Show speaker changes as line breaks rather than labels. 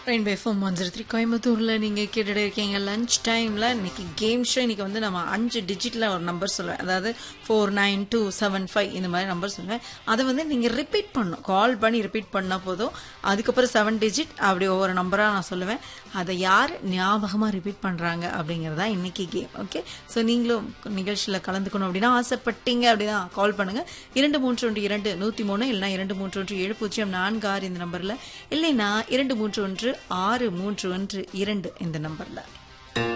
Rainbow F M one zero three கோயம்புத்தூரில் நீங்கள் கேட்டுட்டு இருக்கீங்க லஞ்ச் டைமில் இன்னைக்கு கேம் ஷோ இன்னைக்கு வந்து நம்ம அஞ்சு டிஜிட்டில் ஒரு நம்பர் சொல்லுவேன் அதாவது four nine two seven five இந்த மாதிரி நம்பர் சொல்லுவேன் அதை வந்து நீங்கள் ரிப்பீட் பண்ணணும் கால் பண்ணி ரிப்பீட் பண்ணால் போதும் அதுக்கப்புறம் செவன் டிஜிட் அப்படி ஒவ்வொரு நம்பராக நான் சொல்லுவேன் அதை யார் ஞாபகமாக ரிப்பீட் பண்ணுறாங்க அப்படிங்கிறது தான் இன்னைக்கு கேம் ஓகே ஸோ நீங்களும் நிகழ்ச்சியில் கலந்துக்கணும் அப்படின்னா ஆசைப்பட்டீங்க அப்படின்னா கால் பண்ணுங்க இரண்டு மூன்று ஒன்று இரண்டு நூற்றி மூணு இல்லைனா இரண்டு மூன்று ஒன்று ஏழு பூஜ்ஜியம் நான்கு ஆறு இந்த நம்பரில் இல்லைன்னா இரண்டு மூன்று ஒன்று ஆறு மூன்று ஒன்று இரண்டு இந்த நம்பரில்